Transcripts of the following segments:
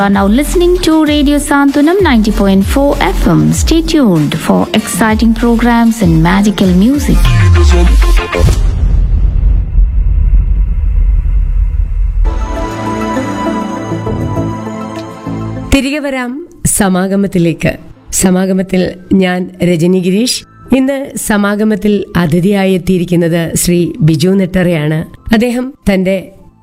are now listening to Radio Santunam 90.4 FM. Stay tuned for exciting programs and magical music. തിരികെ വരാം സമാഗമത്തിലേക്ക് സമാഗമത്തിൽ ഞാൻ രജനി ഗിരീഷ് ഇന്ന് സമാഗമത്തിൽ അതിഥിയായി എത്തിയിരിക്കുന്നത് ശ്രീ ബിജു നെട്ടറയാണ് അദ്ദേഹം തന്റെ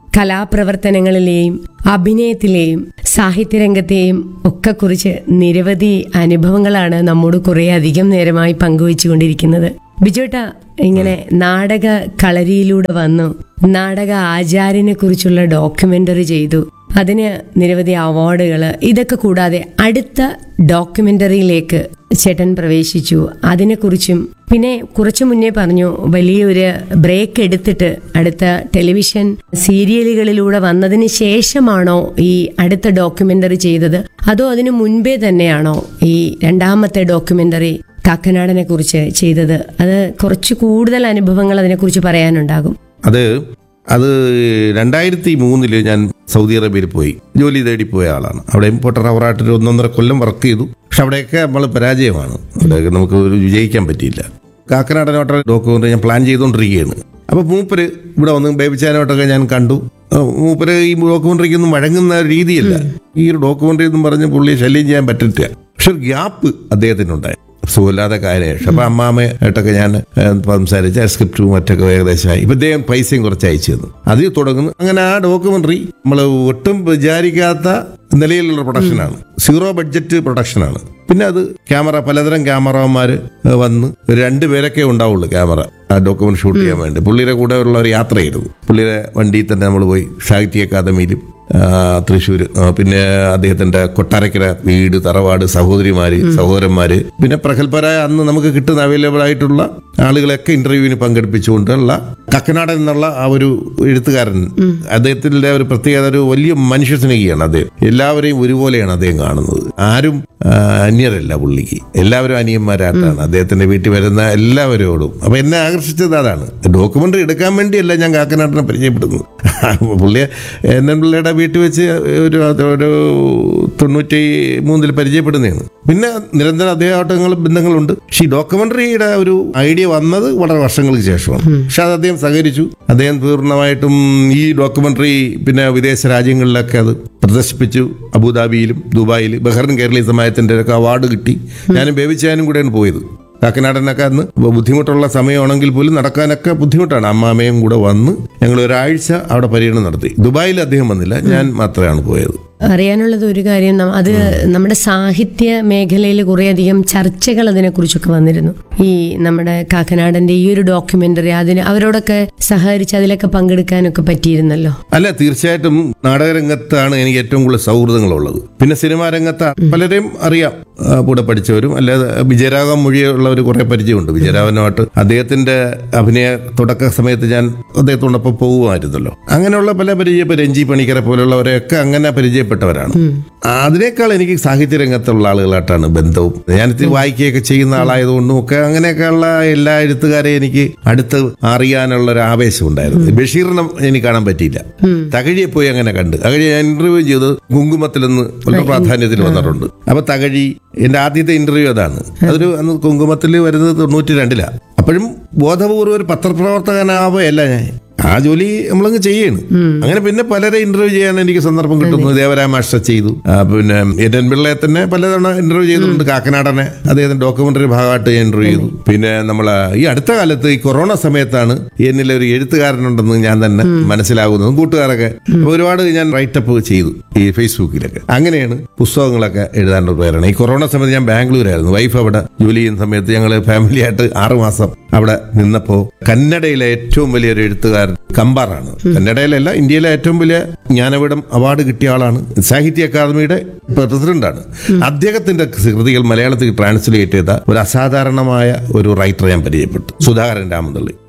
കലാപ്രവർത്തനങ്ങളിലെയും അഭിനയത്തിലെയും സാഹിത്യരംഗത്തെയും ഒക്കെ കുറിച്ച് നിരവധി അനുഭവങ്ങളാണ് നമ്മോട് കുറെ അധികം നേരമായി പങ്കുവച്ചുകൊണ്ടിരിക്കുന്നത് ബിജുട്ട ഇങ്ങനെ നാടക കളരിയിലൂടെ വന്നു നാടക ആചാര്യനെ കുറിച്ചുള്ള ഡോക്യുമെന്ററി ചെയ്തു അതിന് നിരവധി അവാർഡുകൾ ഇതൊക്കെ കൂടാതെ അടുത്ത ഡോക്യുമെന്ററിയിലേക്ക് ചേട്ടൻ പ്രവേശിച്ചു അതിനെക്കുറിച്ചും പിന്നെ കുറച്ചു മുന്നേ പറഞ്ഞു വലിയൊരു ബ്രേക്ക് എടുത്തിട്ട് അടുത്ത ടെലിവിഷൻ സീരിയലുകളിലൂടെ വന്നതിന് ശേഷമാണോ ഈ അടുത്ത ഡോക്യുമെന്ററി ചെയ്തത് അതോ അതിനു മുൻപേ തന്നെയാണോ ഈ രണ്ടാമത്തെ ഡോക്യുമെന്ററി കാക്കനാടനെ കുറിച്ച് ചെയ്തത് അത് കുറച്ച് കൂടുതൽ അനുഭവങ്ങൾ അതിനെക്കുറിച്ച് പറയാനുണ്ടാകും അത് അത് രണ്ടായിരത്തി മൂന്നില് ഞാൻ സൗദി അറേബ്യയിൽ പോയി ജോലി തേടി പോയ ആളാണ് അവിടെ ഇമ്പോർട്ടർ അവറായിട്ട് ഒരു ഒന്നൊന്നര കൊല്ലം വർക്ക് ചെയ്തു പക്ഷെ അവിടെയൊക്കെ നമ്മൾ പരാജയമാണ് അവിടെ നമുക്ക് ഒരു വിജയിക്കാൻ പറ്റിയില്ല കാക്കനാടനോട്ട ഡോക്യുമെന്റ് ഞാൻ പ്ലാൻ ചെയ്തുകൊണ്ടിരിക്കുകയാണ് അപ്പോൾ മൂപ്പര് ഇവിടെ വന്ന് ബേബിച്ചാനോട്ടൊക്കെ ഞാൻ കണ്ടു ആ, മൂപ്പര് ഈ ഡോക്യുമെന്ററിക്കൊന്നും വഴങ്ങുന്ന ഒരു രീതിയല്ല ഈ ഒരു ഡോക്യുമെന്ററി എന്നും പറഞ്ഞ് പുള്ളിയെ ശല്യം ചെയ്യാൻ പറ്റില്ല പക്ഷെ ഒരു ഗ്യാപ്പ് അദ്ദേഹത്തിനുണ്ടായി സുഖമില്ലാതെ കാര്യം അപ്പൊ അമ്മാമയായിട്ടൊക്കെ ഞാൻ ഏഹ്, സംസാരിച്ച സ്ക്രിപ്റ്റും മറ്റൊക്കെ ഏകദേശമായി ഇപ്പൊ ഇദ്ദേഹം പൈസയും കുറച്ച് അയച്ചു തന്നു അതിൽ തുടങ്ങുന്നു അങ്ങനെ ആ ഡോക്യുമെന്ററി നമ്മൾ ഒട്ടും വിചാരിക്കാത്ത നിലയിലുള്ള പ്രൊഡക്ഷനാണ് സീറോ ബഡ്ജറ്റ് പ്രൊഡക്ഷനാണ് പിന്നെ അത് ക്യാമറ പലതരം ക്യാമറമാർ വന്ന് ഒരു രണ്ടുപേരൊക്കെ ഉണ്ടാവുള്ളൂ ക്യാമറ ആ ഡോക്യുമെന്റ് ഷൂട്ട് ചെയ്യാൻ വേണ്ടി പുള്ളിയുടെ കൂടെ ഉള്ള ഒരു യാത്രയായിരുന്നു പുള്ളിയുടെ വണ്ടിയിൽ തന്നെ നമ്മൾ പോയി സാഹിത്യ അക്കാദമിയിലും തൃശ്ശൂർ പിന്നെ അദ്ദേഹത്തിന്റെ കൊട്ടാരക്കര വീട് തറവാട് സഹോദരിമാര് സഹോദരന്മാര് പിന്നെ പ്രഗത്ഭരായ അന്ന് നമുക്ക് കിട്ടുന്ന അവൈലബിൾ ആയിട്ടുള്ള ആളുകളെയൊക്കെ ഇന്റർവ്യൂവിന് പങ്കെടുപ്പിച്ചുകൊണ്ടുള്ള കക്കനാടൻ എന്നുള്ള ആ ഒരു എഴുത്തുകാരൻ അദ്ദേഹത്തിന്റെ ഒരു പ്രത്യേകത ഒരു വലിയ മനുഷ്യ സ്നേഹിയാണ് അദ്ദേഹം എല്ലാവരെയും ഒരുപോലെയാണ് അദ്ദേഹം കാണുന്നത് ആരും ആ, അന്യരല്ല പുള്ളിക്ക് എല്ലാവരും അനിയന്മാരായിട്ടാണ് അദ്ദേഹത്തിന്റെ വീട്ടിൽ വരുന്ന എല്ലാവരോടും അപ്പൊ എന്നെ ആകർഷിച്ചത് അതാണ് ഡോക്യുമെന്ററി എടുക്കാൻ വേണ്ടിയല്ല ഞാൻ കാക്കനാട്ടിനെ പരിചയപ്പെടുന്നത് പുള്ളിയെ എൻ എൻ പിള്ളയുടെ വീട്ടിൽ വെച്ച് ഒരു ഒരു തൊണ്ണൂറ്റി മൂന്നിൽ പരിചയപ്പെടുന്നതാണ് പിന്നെ നിരന്തരം അദ്ദേഹമായിട്ട് ബന്ധങ്ങളുണ്ട് പക്ഷേ ഈ ഡോക്യുമെന്ററിയുടെ ഒരു ഐഡിയ വന്നത് വളരെ വർഷങ്ങൾക്ക് ശേഷമാണ് പക്ഷെ അത് അദ്ദേഹം സഹകരിച്ചു അദ്ദേഹം പൂർണ്ണമായിട്ടും ഈ ഡോക്യുമെന്ററി പിന്നെ വിദേശ രാജ്യങ്ങളിലൊക്കെ അത് പ്രദർശിപ്പിച്ചു അബുദാബിയിലും ദുബായിൽ ബഹ്റിൻ കേരളീയ സമാജത്തിന്റെ ഒക്കെ അവാർഡ് കിട്ടി ഞാനും ബേബിച്ചാനും കൂടെയാണ് പോയത് കാക്കനാടനൊക്കെ അന്ന് ബുദ്ധിമുട്ടുള്ള സമയമാണെങ്കിൽ പോലും നടക്കാനൊക്കെ ബുദ്ധിമുട്ടാണ് അമ്മാമയും കൂടെ വന്ന് ഞങ്ങൾ ഒരാഴ്ച അവിടെ പര്യടനം നടത്തി ദുബായിൽ അദ്ദേഹം വന്നില്ല ഞാൻ മാത്രമാണ് പോയത് അറിയാനുള്ളത് ഒരു കാര്യം ന- അത് നമ്മുടെ സാഹിത്യ മേഖലയിൽ കുറേയധികം ചർച്ചകൾ അതിനെക്കുറിച്ചൊക്കെ വന്നിരുന്നു ഈ നമ്മുടെ കാക്കനാടന്റെ ഈ ഒരു ഡോക്യുമെന്ററി അതിന് അവരോടൊക്കെ സഹകരിച്ച് അതിലൊക്കെ പങ്കെടുക്കാനൊക്കെ പറ്റിയിരുന്നല്ലോ അല്ല തീർച്ചയായിട്ടും നാടകരംഗത്താണ് എനിക്ക് ഏറ്റവും കൂടുതൽ സൗഹൃദങ്ങളുള്ളത് പിന്നെ സിനിമാ രംഗത്ത് പലരെയും അറിയാം ആ, കൂടെ പഠിച്ചവരും അല്ലാതെ വിജയരാഘവൻ മൊഴിയുള്ളവർ കുറെ പരിചയമുണ്ട് വിജയരാഘവനുമായിട്ട് അദ്ദേഹത്തിന്റെ അഭിനയ തുടക്ക സമയത്ത് ഞാൻ അദ്ദേഹത്തോടൊപ്പം പോകുമായിരുന്നല്ലോ അങ്ങനെയുള്ള പല പരിചയ ഇപ്പൊ രഞ്ജി പണിക്കരെ പോലുള്ളവരെയൊക്കെ അങ്ങനെ പരിചയപ്പെട്ടവരാണ് അതിനേക്കാൾ എനിക്ക് സാഹിത്യ രംഗത്തുള്ള ആളുകളായിട്ടാണ് ബന്ധവും ഞാൻ ഇത്തിരി വായിക്കുകയൊക്കെ ചെയ്യുന്ന ആളായതുകൊണ്ടും ഒക്കെ അങ്ങനെയൊക്കെയുള്ള എല്ലാ എഴുത്തുകാരെയും എനിക്ക് അടുത്ത് അറിയാനുള്ള ഒരു ആവേശം ഉണ്ടായിരുന്നു ബഷീറിനെ എനിക്ക് കാണാൻ പറ്റിയില്ല തകഴിയെ പോയി അങ്ങനെ കണ്ട് തകഴി ഞാൻ ഇന്റർവ്യൂ ചെയ്ത് കുങ്കുമത്തിലൊന്ന് വളരെ പ്രാധാന്യത്തിൽ വന്നിട്ടുണ്ട് അപ്പൊ തകഴി എന്റെ ആദ്യത്തെ ഇന്റർവ്യൂ അതാണ് അതൊരു അന്ന് കുങ്കുമത്തിൽ വരുന്നത് തൊണ്ണൂറ്റി രണ്ടിലാ അപ്പോഴും ബോധപൂർവ്വം ഒരു പത്രപ്രവർത്തകനാവുകയല്ല ഞാൻ ആ ജോലി നമ്മളങ്ങ് ചെയ്യാണ് അങ്ങനെ പിന്നെ പലരെ ഇന്റർവ്യൂ ചെയ്യാൻ എനിക്ക് സന്ദർഭം കിട്ടുന്നു ദേവരായ മാസ്റ്റർ ചെയ്തു ആ, പിന്നെ എൻ പിള്ളയെ തന്നെ പലതവണ ഇന്റർവ്യൂ ചെയ്തിട്ടുണ്ട് കാക്കനാടനെ അദ്ദേഹത്തിന്റെ ഡോക്യുമെന്ററി ഭാഗമായിട്ട് ഞാൻ ഇന്റർവ്യൂ ചെയ്തു പിന്നെ നമ്മൾ ഈ അടുത്ത കാലത്ത് ഈ കൊറോണ സമയത്താണ് എന്നിലെ ഒരു എഴുത്തുകാരനുണ്ടെന്ന് ഞാൻ തന്നെ മനസ്സിലാകുന്നതും കൂട്ടുകാരൊക്കെ അപ്പൊ ഒരുപാട് ഞാൻ റൈറ്റപ്പ് ചെയ്തു ഈ ഫേസ്ബുക്കിലൊക്കെ അങ്ങനെയാണ് പുസ്തകങ്ങളൊക്കെ എഴുതാനുള്ള പ്രേരണ ഈ കൊറോണ സമയത്ത് ഞാൻ ബാംഗ്ലൂരായിരുന്നു വൈഫ് അവിടെ ജോലി ചെയ്യുന്ന സമയത്ത് ഞങ്ങൾ ഫാമിലി ആയിട്ട് ആറു മാസം അവിടെ നിന്നപ്പോ കന്നഡയിലെ ഏറ്റവും വലിയൊരു എഴുത്തുകാരൻ കമ്പാറാണ് കന്നഡയിലല്ല ഇന്ത്യയിലെ ഏറ്റവും വലിയ ജ്ഞാനപീഠം അവാർഡ് കിട്ടിയ ആളാണ് സാഹിത്യ അക്കാദമിയുടെ പ്രസിഡന്റാണ് അദ്ദേഹത്തിന്റെ കൃതികൾ മലയാളത്തിൽ ട്രാൻസ്ലേറ്റ് ചെയ്ത ഒരു അസാധാരണമായ ഒരു റൈറ്റർ ഞാൻ പരിചയപ്പെട്ടു സുധാകരൻ രാമന്തള്ളി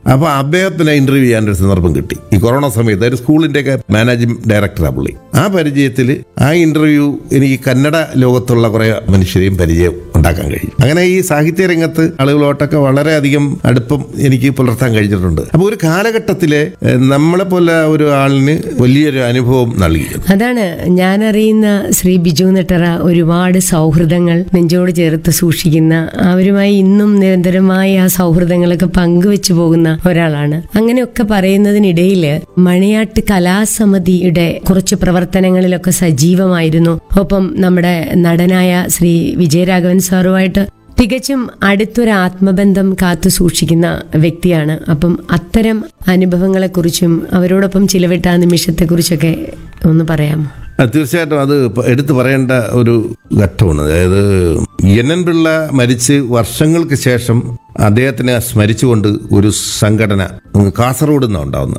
അപ്പൊ അദ്ദേഹത്തിന് ഇന്റർവ്യൂ ചെയ്യാൻ ഒരു സന്ദർഭം കിട്ടി ഈ കൊറോണ സമയത്ത് ഒരു സ്കൂളിന്റെ ഒക്കെ മാനേജിംഗ് ഡയറക്ടറാണ് പുള്ളി ആ പരിചയത്തിൽ ആ ഇന്റർവ്യൂ എനിക്ക് കന്നഡ ലോകത്തുള്ള കുറെ മനുഷ്യരെയും പരിചയം ഉണ്ടാക്കാൻ കഴിയും അങ്ങനെ ഈ സാഹിത്യ രംഗത്ത് ആളുകളോട്ടൊക്കെ വളരെയധികം അടുപ്പം എനിക്ക് പുലർത്താൻ കഴിഞ്ഞിട്ടുണ്ട് അപ്പൊ ഒരു കാലഘട്ടത്തിലെ ഏഹ്, നമ്മളെ പോലെ ഒരു ആളിന് വലിയൊരു അനുഭവം നൽകി അതാണ് ഞാൻ അറിയുന്ന ശ്രീ ബിജു നെട്ടറ ഒരുപാട് സൗഹൃദങ്ങൾ നെഞ്ചോട് ചേർത്ത് സൂക്ഷിക്കുന്ന അവരുമായി ഇന്നും നിരന്തരമായി ആ സൗഹൃദങ്ങളൊക്കെ പങ്കുവെച്ചു പോകുന്ന ഒരാളാണ് അങ്ങനെയൊക്കെ പറയുന്നതിനിടയിൽ മണിയാട്ട് കലാസമിതിയുടെ കുറച്ച് പ്രവർത്തനങ്ങളിലൊക്കെ സജീവമായിരുന്നു ഒപ്പം നമ്മുടെ നടനായ ശ്രീ വിജയരാഘവൻ സാറുമായിട്ട് തികച്ചും അടുത്തൊരു ആത്മബന്ധം കാത്തു സൂക്ഷിക്കുന്ന വ്യക്തിയാണ് അപ്പം അത്തരം അനുഭവങ്ങളെക്കുറിച്ചും അവരോടൊപ്പം ചിലവിട്ട ആ നിമിഷത്തെക്കുറിച്ചൊക്കെ ഒന്ന് പറയാമോ ആ, തീർച്ചയായിട്ടും അത് പ- എടുത്തു പറയേണ്ട ഒരു ഘട്ടമാണ് അതായത് എൻ എൻ പിള്ള മരിച്ച് വർഷങ്ങൾക്ക് ശേഷം അദ്ദേഹത്തിനെ സ്മരിച്ചുകൊണ്ട് ഒരു സംഘടന കാസർഗോഡ് നിന്നാണ് ഉണ്ടാവുന്നത്